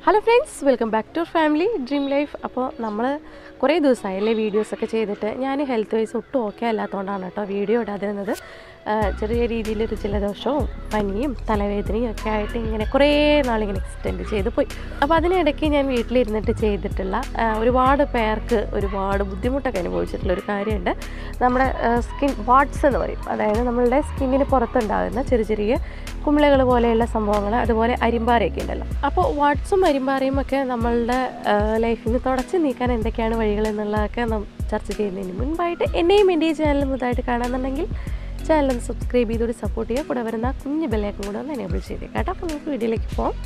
hello friends welcome back to family dream life അപ്പോൾ നമ്മൾ കുറേ ദിവസമായല്ലേ വീഡിയോസൊക്കെ ചെയ്തിട്ട് ഞാൻ ഹെൽത്ത് വൈസ് ഒട്ടും ഓക്കെ അല്ലാത്തതുകൊണ്ടാണ് കേട്ടോ വീഡിയോ ഇടാതിരുന്നത് ആ, ചെറിയ രീതിയിലൊരു ജലദോഷവും പനിയും തലവേദനയും ഒക്കെ ആയിട്ട് ഇങ്ങനെ കുറേ നാളിങ്ങനെ എക്സ്റ്റെൻഡ് ചെയ്ത് പോയി അപ്പോൾ അതിനിടയ്ക്ക് ഞാൻ വീട്ടിലിരുന്നിട്ട് ചെയ്തിട്ടുള്ള ആ, ഒരുപാട് പേർക്ക് ഒരുപാട് ബുദ്ധിമുട്ടൊക്കെ അനുഭവിച്ചിട്ടുള്ള ഒരു കാര്യമുണ്ട് നമ്മുടെ സ്കിൻ വാട്സ് എന്ന് പറയും അതായത് നമ്മളുടെ സ്കിന്നിന് പുറത്തുണ്ടാകുന്ന ചെറിയ ചെറിയ കുമിളകൾ പോലെയുള്ള സംഭവങ്ങൾ അതുപോലെ അരിമ്പാറയൊക്കെ ഉണ്ടല്ലോ അപ്പോൾ വാട്സും അരിമ്പാറയും ഒക്കെ നമ്മളുടെ ലൈഫിൽ നിന്ന് തുടച്ച് നീക്കാൻ എന്തൊക്കെയാണ് വഴികൾ എന്നുള്ളതൊക്കെ നാം ചർച്ച ചെയ്യുന്നതിന് മുൻപായിട്ട് എന്നെയും എൻ്റെ ഈ ചാനലും ഇതായിട്ട് കാണാമെന്നുണ്ടെങ്കിൽ ചാനൽ ഒന്ന് സബ്സ്ക്രൈബ് ചെയ്തുകൂടി സപ്പോർട്ട് ചെയ്യുക കൂടെ വരുന്ന ആ കുഞ്ഞ് ബെല്ലേക്കും കൂടെ ഒന്ന് എനേബിൾ ചെയ്തേക്കാം കേട്ടോ അപ്പോൾ നമുക്ക് വീഡിയോയിലേക്ക് പോകാം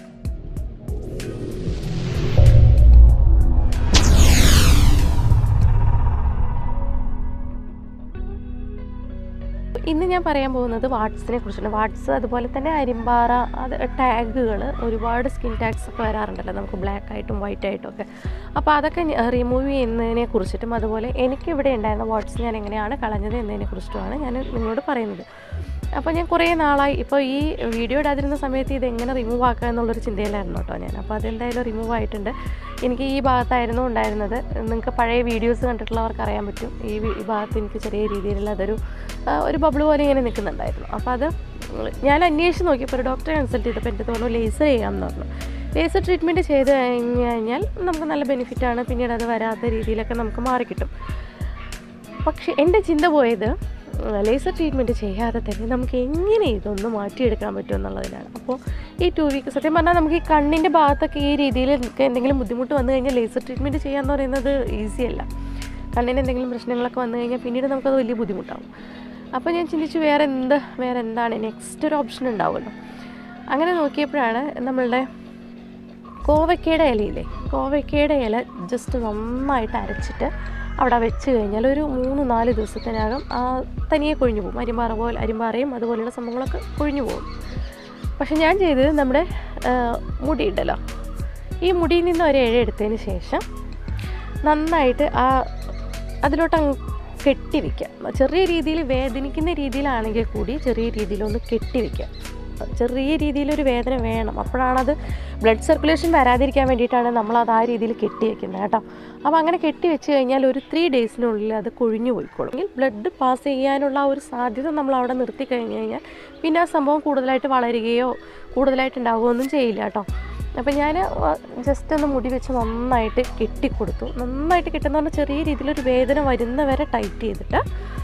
ഇന്ന് ഞാൻ പറയാൻ പോകുന്നത് വാട്സിനെ കുറിച്ചാണ് വാട്സ് അതുപോലെ തന്നെ അരിമ്പാറ അത് ടാഗുകൾ ഒരുപാട് സ്കിൻ ടാഗ്സ് ഒക്കെ വരാറുണ്ടല്ലോ നമുക്ക് ബ്ലാക്ക് ആയിട്ടും വൈറ്റ് ആയിട്ടും ഒക്കെ അപ്പോൾ അതൊക്കെ റിമൂവ് ചെയ്യുന്നതിനെ കുറിച്ചിട്ടും അതുപോലെ എനിക്കിവിടെ ഉണ്ടായിരുന്ന വാട്സ് ഞാൻ എങ്ങനെയാണ് കളഞ്ഞത് എന്നതിനെ കുറിച്ചിട്ടുമാണ് ഞാൻ നിങ്ങളോട് പറയുന്നത് അപ്പോൾ ഞാൻ കുറേ നാളായി ഇപ്പോൾ ഈ വീഡിയോ ഇടാതിരുന്ന സമയത്ത് ഇത് എങ്ങനെ റിമൂവ് ആക്കുക എന്നുള്ളൊരു ചിന്തയിലായിരുന്നു കേട്ടോ ഞാൻ അപ്പോൾ അതെന്തായാലും റിമൂവ് ആയിട്ടുണ്ട് എനിക്ക് ഈ ഭാഗത്തായിരുന്നു ഉണ്ടായിരുന്നത് നിങ്ങൾക്ക് പഴയ വീഡിയോസ് കണ്ടിട്ടുള്ളവർക്ക് അറിയാൻ പറ്റും ഈ വി- ഈ ഭാഗത്ത് എനിക്ക് ചെറിയ രീതിയിലുള്ള അതൊരു ആ, ഒരു ബബിൾ പോലെ ഇങ്ങനെ നിൽക്കുന്നുണ്ടായിരുന്നു അപ്പോൾ അത് ഞാൻ അന്വേഷിച്ച് നോക്കിയപ്പോൾ ഒരു ഡോക്ടറെ കൺസൾട്ട് ചെയ്തപ്പോൾ എനിക്ക് തോന്നുന്നു ലേസർ ചെയ്യാമെന്ന് പറഞ്ഞു ലേസർ ട്രീറ്റ്മെൻറ്റ് ചെയ്ത് കഴിഞ്ഞ് കഴിഞ്ഞാൽ നമുക്ക് നല്ല ബെനിഫിറ്റാണ് പിന്നീട് അത് വരാത്ത രീതിയിലൊക്കെ നമുക്ക് മാറിക്കിട്ടും പക്ഷേ എൻ്റെ ചിന്ത പോയത് ലേസർ ട്രീറ്റ്മെൻറ്റ് ചെയ്യാതെ തന്നെ നമുക്ക് എങ്ങനെ ഇതൊന്ന് മാറ്റിയെടുക്കാൻ പറ്റും എന്നുള്ളതിനാണ് അപ്പോൾ ഈ ടു വീക്ക് സത്യം പറഞ്ഞാൽ നമുക്ക് ഈ കണ്ണിൻ്റെ ഭാഗത്തൊക്കെ ഈ രീതിയിൽ ഒക്കെ എന്തെങ്കിലും ബുദ്ധിമുട്ട് വന്നു കഴിഞ്ഞാൽ ലേസർ ട്രീറ്റ്മെൻറ്റ് ചെയ്യാന്ന് പറയുന്നത് ഈസി അല്ല കണ്ണിന് എന്തെങ്കിലും പ്രശ്നങ്ങളൊക്കെ വന്നു കഴിഞ്ഞാൽ പിന്നീട് നമുക്കത് വലിയ ബുദ്ധിമുട്ടാവും അപ്പോൾ ഞാൻ ചിന്തിച്ചു വേറെ എന്ത് വേറെ എന്താണ് നെക്സ്റ്റ് ഒരു ഓപ്ഷൻ ഉണ്ടാവുമല്ലോ അങ്ങനെ നോക്കിയപ്പോഴാണ് നമ്മളുടെ കോവയ്ക്കയുടെ ഇലയില്ലേ കോവയ്ക്കയുടെ ഇല ജസ്റ്റ് നന്നായിട്ട് അരച്ചിട്ട് അവിടെ വെച്ച് കഴിഞ്ഞാൽ ഒരു മൂന്ന് നാല് ദിവസത്തിനകം ആ തനിയെ കൊഴിഞ്ഞു പോകും അരിമ്പാറ പോലെ അരിമ്പാറയും അതുപോലെയുള്ള സംഭവങ്ങളൊക്കെ കൊഴിഞ്ഞു പോകും പക്ഷെ ഞാൻ ചെയ്തത് നമ്മുടെ ആ, മുടിയുണ്ടല്ലോ ഈ മുടിയിൽ നിന്ന് ഒരു ഇഴ എടുത്തതിന് ശേഷം നന്നായിട്ട് ആ അതിലോട്ട് അങ്ങ് കെട്ടി വയ്ക്കുക ചെറിയ രീതിയിൽ വേദനിക്കുന്ന രീതിയിലാണെങ്കിൽ കൂടി ചെറിയ രീതിയിലൊന്ന് കെട്ടി വയ്ക്കുക ചെറിയ രീതിയിലൊരു വേദന വേണം അപ്പോഴാണത് ബ്ലഡ് സർക്കുലേഷൻ വരാതിരിക്കാൻ വേണ്ടിയിട്ടാണ് നമ്മളത് ആ രീതിയിൽ കെട്ടി വെക്കുന്നത് കേട്ടോ അപ്പോൾ അങ്ങനെ കെട്ടി വെച്ച് കഴിഞ്ഞാൽ ഒരു ത്രീ ഡേയ്സിനുള്ളിൽ അത് കൊഴിഞ്ഞു പോയിക്കോളും എങ്കിൽ ബ്ലഡ് പാസ് ചെയ്യാനുള്ള ആ ഒരു സാധ്യത നമ്മൾ അവിടെ നിർത്തി കഴിഞ്ഞ് കഴിഞ്ഞാൽ പിന്നെ ആ സംഭവം കൂടുതലായിട്ട് വളരുകയോ കൂടുതലായിട്ട് ഉണ്ടാവുകയോ ഒന്നും ചെയ്യില്ല കേട്ടോ അപ്പം ഞാൻ ജസ്റ്റ് ഒന്ന് മുടി വെച്ച് നന്നായിട്ട് കെട്ടിക്കൊടുത്തു നന്നായിട്ട് കെട്ടുന്ന പറഞ്ഞാൽ ചെറിയ രീതിയിലൊരു വേദന വരുന്ന വരെ ടൈറ്റ് ചെയ്തിട്ട്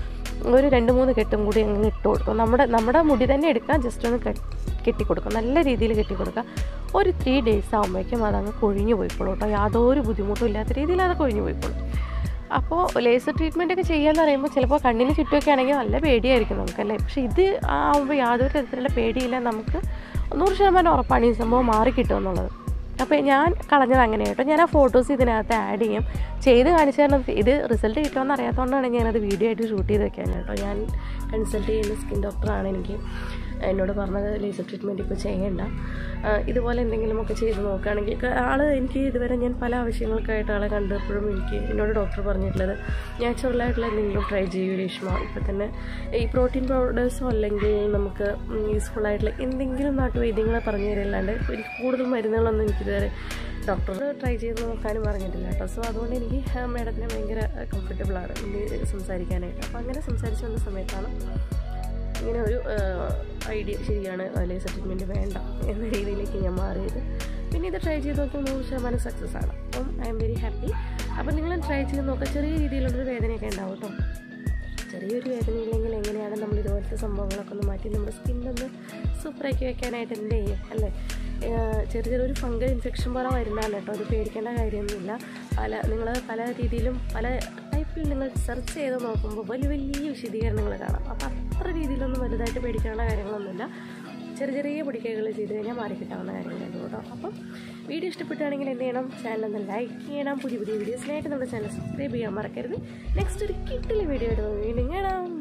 ഒരു രണ്ട് മൂന്ന് കെട്ടും കൂടി അങ്ങ് ഇട്ട് കൊടുക്കും നമ്മുടെ നമ്മുടെ മുടി തന്നെ എടുക്കാം ജസ്റ്റ് ഒന്ന് കെ- കെട്ടിക്കൊടുക്കുക നല്ല രീതിയിൽ കെട്ടിക്കൊടുക്കുക ഒരു ത്രീ ഡേയ്സ് ആകുമ്പോഴേക്കും അതങ്ങ് കൊഴിഞ്ഞു പോയിക്കോളും കേട്ടോ യാതൊരു ബുദ്ധിമുട്ടും ഇല്ലാത്ത രീതിയിൽ അത് കൊഴിഞ്ഞു പോയിക്കോളും അപ്പോൾ ലേസർ ട്രീറ്റ്മെൻ്റ് ഒക്കെ ചെയ്യാന്ന് പറയുമ്പോൾ ചിലപ്പോൾ കണ്ണിന് ചുറ്റുമൊക്കെ ആണെങ്കിൽ നല്ല പേടിയായിരിക്കും നമുക്കല്ലേ പക്ഷേ ഇത് ആകുമ്പോൾ യാതൊരു തരത്തിലുള്ള പേടിയില്ല നമുക്ക് നൂറ് ശതമാനം ഉറപ്പാണ് ഈ സംഭവം മാറിക്കിട്ടും എന്നുള്ളത് അപ്പോൾ ഞാൻ കളഞ്ഞത് അങ്ങനെ കേട്ടോ ഞാൻ ആ ഫോട്ടോസ് ഇതിനകത്ത് ആഡ് ചെയ്യും ചെയ്ത് കാണിച്ചു തരണം ഇത് റിസൾട്ട് കിട്ടുമെന്ന് അറിയാത്തതുകൊണ്ടാണ് ഞാനത് വീഡിയോ ആയിട്ട് ഷൂട്ട് ചെയ്ത് വെക്കാൻ കേട്ടോ ഞാൻ കൺസൾട്ട് ചെയ്യുന്ന സ്കിൻ ഡോക്ടറാണ് എനിക്ക് എന്നോട് പറഞ്ഞത് ലേസർ ട്രീറ്റ്മെൻറ്റ് ഇപ്പോൾ ചെയ്യേണ്ട ആ, ഇതുപോലെ എന്തെങ്കിലുമൊക്കെ ചെയ്ത് നോക്കുകയാണെങ്കിൽ ക- ആള് എനിക്ക് ഇതുവരെ ഞാൻ പല ആവശ്യങ്ങൾക്കായിട്ട് ആളെ കണ്ടപ്പോഴും എനിക്ക് എന്നോട് ഡോക്ടർ പറഞ്ഞിട്ടുള്ളത് നാച്ചുറലായിട്ടുള്ള എന്തെങ്കിലും ട്രൈ ചെയ്യൂ രേഷ്മ ഇപ്പം തന്നെ ഈ പ്രോട്ടീൻ പൗഡേഴ്സോ അല്ലെങ്കിൽ നമുക്ക് യൂസ്ഫുൾ ആയിട്ടുള്ള എന്തെങ്കിലും നാട്ടുവൈദ്യങ്ങൾ പറഞ്ഞു തരില്ലാണ്ട് എനിക്ക് കൂടുതൽ മരുന്നുകളൊന്നും എനിക്കിതുവരെ ഡോക്ടർ ട്രൈ ചെയ്ത് നോക്കാനും പറഞ്ഞിട്ടില്ല കേട്ടോ സോ അതുകൊണ്ട് എനിക്ക് മേഡത്തിന് ഭയങ്കര കംഫർട്ടബിളാണ് ഇനി സംസാരിക്കാനായിട്ട് അപ്പോൾ അങ്ങനെ സംസാരിച്ചു വന്ന സമയത്താണ് ഇങ്ങനെ ഒരു ഐഡിയ ശരിയാണ് ലേസർ ട്രീറ്റ്മെൻറ്റ് വേണ്ട എന്ന രീതിയിലേക്ക് ഞാൻ മാറിയത് പിന്നെ ഇത് ട്രൈ ചെയ്ത് നോക്കിയാൽ നൂറ് ശതമാനം സക്സസ് ആണ് അപ്പം ഐ എം വെരി ഹാപ്പി അപ്പം നിങ്ങൾ ട്രൈ ചെയ്ത് നോക്കുക ചെറിയ രീതിയിലുള്ളൊരു വേദനയൊക്കെ ഉണ്ടാവും കേട്ടോ ചെറിയൊരു വേദന ഇല്ലെങ്കിൽ എങ്ങനെയാണ് നമ്മൾ ഇതുപോലത്തെ സംഭവങ്ങളൊക്കെ ഒന്ന് മാറ്റി നമ്മുടെ സ്കിന്നൊന്ന് സൂപ്പറാക്കി വെക്കാനായിട്ട് എന്ത് ചെയ്യും അല്ലേ ഏഹ് ചെറിയ ചെറിയൊരു ഫംഗൽ ഇൻഫെക്ഷൻ പോലെ വരുന്നതാണ് കേട്ടോ അത് പേടിക്കേണ്ട കാര്യമൊന്നുമില്ല പല നിങ്ങൾ പല രീതിയിലും പല ടൈപ്പിൽ നിങ്ങൾ സെർച്ച് ചെയ്ത് നോക്കുമ്പോൾ വലിയ വലിയ വിശദീകരണങ്ങൾ കാണാം അപ്പോൾ അത്ര രീതിയിലൊന്നും വലുതായിട്ട് പേടിക്കേണ്ട കാര്യങ്ങളൊന്നുമില്ല ചെറിയ ചെറിയ പൊടിക്കൈകൾ ചെയ്ത് കഴിഞ്ഞാൽ മാറി കിട്ടാവുന്ന കാര്യങ്ങളുണ്ട് കേട്ടോ അപ്പം വീഡിയോ ഇഷ്ടപ്പെട്ടാണെങ്കിൽ എന്ത് ചെയ്യണം ചാനൽ ഒന്ന് ലൈക്ക് ചെയ്യണം പുതിയ പുതിയ വീഡിയോസിനായിട്ട് നമ്മുടെ ചാനൽ സബ്സ്ക്രൈബ് ചെയ്യാൻ മറക്കരുത് നെക്സ്റ്റ് ഒരു കിട്ടിലെ വീഡിയോ ആയിട്ട് നമുക്ക് വീണ്ടും കാണാം